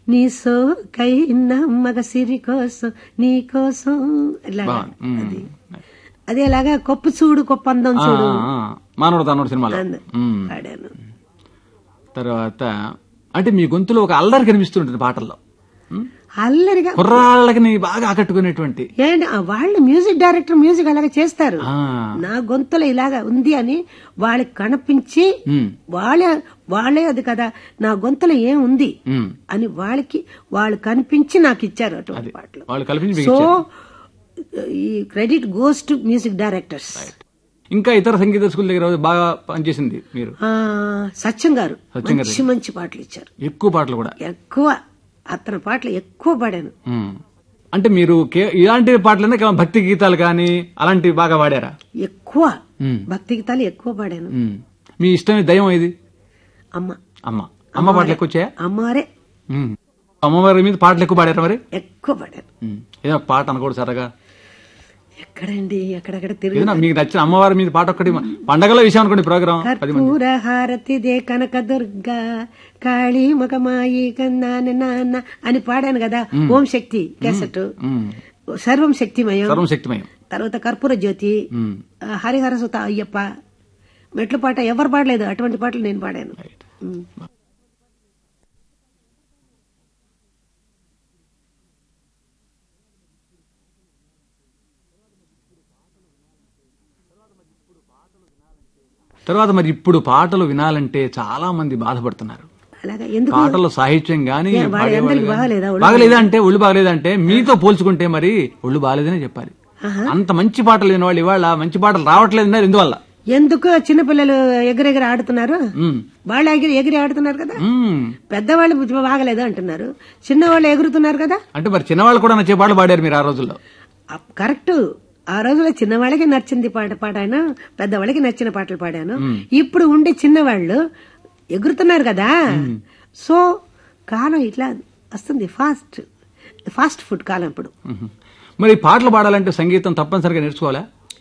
నీ సోకైన మగ సిరి కోసం నీ కోసం ఇలాగా బాగుంది. మ్మ్. అది అదేలాగా కొప్పు చూడు కొప్పు అందం ఆ, చూడు ఆ, మానవుడు తనుడు సినిమాలో అంద- మ్మ్. పాడాను తర్వాత అంటే మీ గొంతులో ఒక అల్లరి కనిపిస్తుంటుంది పాటల్లో మ్మ్? అల్లరిగా కుర్రాళ్ళకి నీ బాగా ఆకట్టుకునేటువంటి ఏంటి ఆ వాళ్ళు మ్యూజిక్ డైరెక్టర్ మ్యూజిక్ అలాగే చేస్తారు ఆ, నా గొంతులో ఇలాగా ఉంది అని వాళ్ళకి కనిపించి మ్మ్. వాళ్ళే వాళ్ళే అది కదా నా గొంతులో ఏం ఉంది మ్మ్. అని వాళ్ళకి వాళ్ళు కనిపించి నాకు ఇచ్చారు అటువంటి పాటలు వాళ్ళు కల్పించి మీకు సో ఇచ్చారు. ఈ credit goes to music directors ఇంకా ఇతర సంగీత స్కూల్ దగ్గర బాగా పనిచేసింది మీరు సత్యం గారు సత్యం గారు. మంచి మంచి పాటలు ఇచ్చారు ఎక్కువ పాటలు కూడా ఎక్కువ అతని పాటలు ఎక్కువ పాడాను మ్మ్. అంటే మీరు కే- ఇలాంటి పాటలనే కేవలం భక్తి గీతాలు కానీ అలాంటివి బాగా వాడారా ఎక్కువ మ్మ్. భక్తి గీతాలు ఎక్కువ పాడాను మ్మ్. మీ ఇష్టమైన దయ్యం ఇది అమ్మ అమ్మ అమ్మ పాటలు ఎక్కువ వచ్చాయా అమ్మారే మ్మ్. అమ్మవారి మీద పాటలు ఎక్కువ పాడారా మరి ఎక్కువ పాడాను మ్మ్. ఏదో ఒక పాట అనకూడదు సరగా ఎక్కడండి ఎక్కడెక్కడ తిరిగి ఏదైనా మీకు నచ్చిన అమ్మవారి మీద పాట ఒక్కటి పండగల విషయం అనుకోండి ప్రోగ్రామ్ పది మంది కర్పూర హారతిదే కనక దుర్గా కాళీ మగమాయి కన్నాన నాన్న అని పాడాను కదా ఓం శక్తి కేసట్ మ్మ్. సర్వం శక్తిమయం సర్వం శక్తిమయం తర్వాత కర్పూర జ్యోతి మ్మ్. ఆ, హరిహర సుత అయ్యప్ప మెట్ల పాట ఎవరు పాడలేదు అటువంటి పాటలు నేను పాడాను మ్మ్. తర్వాత మరి ఇప్పుడు పాటలు వినాలంటే చాలా మంది బాధపడుతున్నారు అలాగా ఎందుకు పాటల సాహిత్యం గాని ఏ, వాళ్ళ పాడేవాళ్ళు అందరికి గాని- బాగాలేదా? ఒళ్ళు బాగలేదంటే ఒళ్ళు బాగలేదంటే మీతో పోల్చుకుంటే మరి ఒళ్ళు బాగలేదనే చెప్పాలి అంత మంచి పాటలు విన వాళ్ళు ఇవాళ మంచి పాటలు రావట్లేదు ఎందువల్ల ఎందుకు చిన్నపిల్లలు ఎగిరెగిరి ఆడుతున్నారు మ్మ్. వాళ్ళు ఎగిరి ఎగిరి ఆడుతున్నారు కదా మ్మ్. పెద్దవాళ్ళు బాగలేదు అంటున్నారు చిన్నవాళ్ళు ఎగురుతున్నారు కదా అంటే మరి చిన్నవాళ్ళు కూడా నచ్చే పాటలు పాడారు మీరు ఆ రోజుల్లో అప్- కరెక్ట్ ఆ రోజుల్లో చిన్నవాళ్ళకి నచ్చింది పాట పాడాను పెద్దవాళ్ళకి నచ్చిన పాటలు పాడాను ఇప్పుడు ఉండే చిన్నవాళ్ళు ఎగురుతున్నారు కదా సో కాలం ఇట్లా వస్తుంది ఫాస్ట్ ఫాస్ట్ ఫుడ్ కాలం ఇప్పుడు మ్మ్. మరి పాటలు పాడాలంటే సంగీతం తప్పనిసరిగా నేర్చుకోవాలా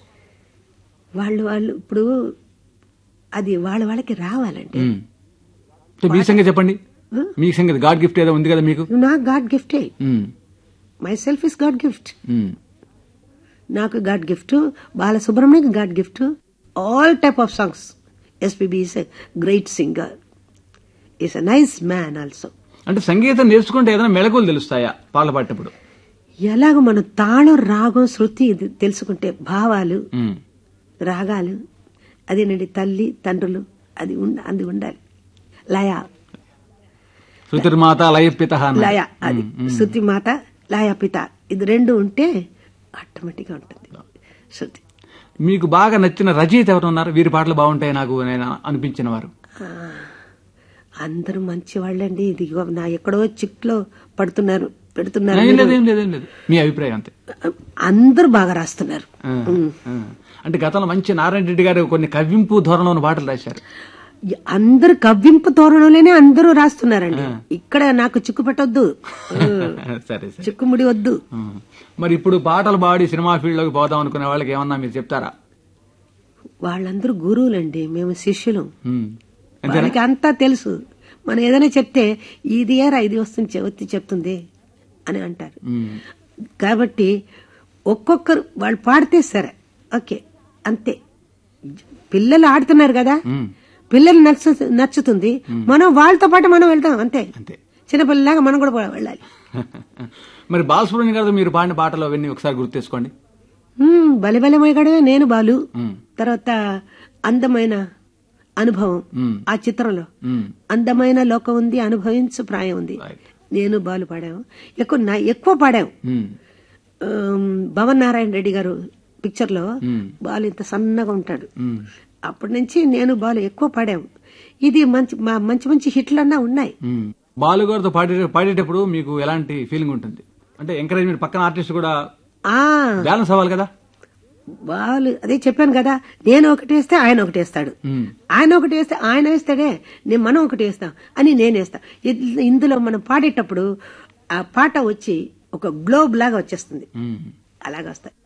వాళ్ళు వాళ్ళు ఇప్పుడు అది వాళ్ళ వాళ్ళకి రావాలంటే మ్మ్. అంటే మీ సంగతి చెప్పండి మీ సంగతి గాడ్ గిఫ్ట్ ఏదో ఉంది కదా మీకు నాకు గాడ్ గిఫ్టే hmm. Myself is god gift hmm. నాకు god gift Balasubrahmanyam god gift all type of songs SPB is a great singer is a nice man also అంటే సంగీతం నేర్చుకుంటే ఏదైనా మెళకువలు తెలుస్తాయా పాటలు పాడేటప్పుడు ఎలాగ మన తాళం రాగం శృతి ఇది తెలుసుకుంటే భావాలు మ్మ్. రాగాలు అదేనండి తల్లి తండ్రులు అది ఉండ అది ఉండాలి లయ శృతిర్మాత లయపిత లయ అది శృతి మాత లయ పిత ఇది రెండు ఉంటే ఆటోమేటిక్ గా ఉంటుంది శృతి మీకు బాగా నచ్చిన రచయిత ఎవరు ఉన్నారు వీరి పాటలు బాగుంటాయి నాకు నేను అనిపించిన వారు ఆ, అందరూ మంచి వాళ్ళండి ఇది ఇగో నా ఎక్కడో చిక్లో పడుతున్నారు పెడుతున్నారు ఏం లేదు ఏం లేదు ఏం లేదు మీ అభిప్రాయం అంతే అందరూ బాగా రాస్తున్నారు ఆ, ఆ. అంటే గతంలో మంచి నారాయణ రెడ్డి గారు కొన్ని కవ్వింపు ధోరణిలో ఉన్న పాటలు రాశారు అందరు కవ్వింపు తోరణంలోనే అందరూ రాస్తున్నారండి ఇక్కడ నాకు చిక్కు పెట్టొద్దు సరే సరే చిక్కుముడి వద్దు ఆ. మరి ఇప్పుడు పాటలు పాడి సినిమా ఫీల్డ్ లోకి పోదాం అనుకునే వాళ్ళకి ఏమన్నా మీరు చెప్తారా వాళ్ళందరూ గురువులండి మేము శిష్యులం ఉమ్. వాళ్ళకి అంతా తెలుసు మనం ఏదైనా చెప్తే ఇది ఏరా ఇది వస్తుంది చె- వచ్చి చెప్తుంది అని అంటారు ఉమ్. కాబట్టి ఒక్కొక్కరు వాళ్ళు పాడితే సరే ఓకే అంతే పిల్లలు ఆడుతున్నారు కదా ఉమ్. పిల్లలు నచ్చ నచ్చుతుంది మనం వాళ్ళతో పాటు మనం వెళ్తాం అంతే అంతే చిన్నపిల్లలాగా మనం కూడా వెళ్ళాలి మరి బాలసుబ్రహ్మణ్యం గారితో మీరు పాడిన పాటలు అవన్నీ ఒకసారి గుర్తు తెచ్చుకోండి మ్మ్, బలి బలి మొయ్యగడమే నేను బాలు ఉమ్. తర్వాత అందమైన అనుభవం ఉమ్. ఆ చిత్రంలో ఉమ్. అందమైన లోకం ఉంది అనుభవించు ప్రాయం ఉంది Right. నేను బాలు పాడాము ఎక్కువ నా- ఎక్కువ పాడాము ఉమ్. ఆమ్, భవన్ నారాయణ రెడ్డి గారు పిక్చర్ లో ఉమ్. బాలు ఇంత సన్నగా ఉంటాడు ఉమ్. అప్పటి నుంచి నేను బాలు ఎక్కువ పాడాము ఇది మంచి మా మంచి మంచి హిట్లన్నా ఉన్నాయి ఉమ్. బాలు గారితో పాడే పాడేటప్పుడు మీకు ఎలాంటి ఫీలింగ్ ఉంటుంది అంటే ఎంకరేజ్మెంట్ పక్కన ఆర్టిస్ట్ కూడా ఆ బ్యాలెన్స్ అవ్వాలి కదా బాలు అదే చెప్పాను కదా నేను ఒకటి వేస్తే ఆయన ఒకటి వేస్తాడు ఉమ్. ఆయన ఒకటి వేస్తే ఆయన వేస్తాడే నేను మనం ఒకటి వేస్తాం అని నేను వేస్తా ఇద్- ఇందులో మనం పాడేటప్పుడు ఆ పాట వచ్చి ఒక గ్లోబ్ లాగా వచ్చేస్తుంది ఉమ్. అలాగ వస్తాయి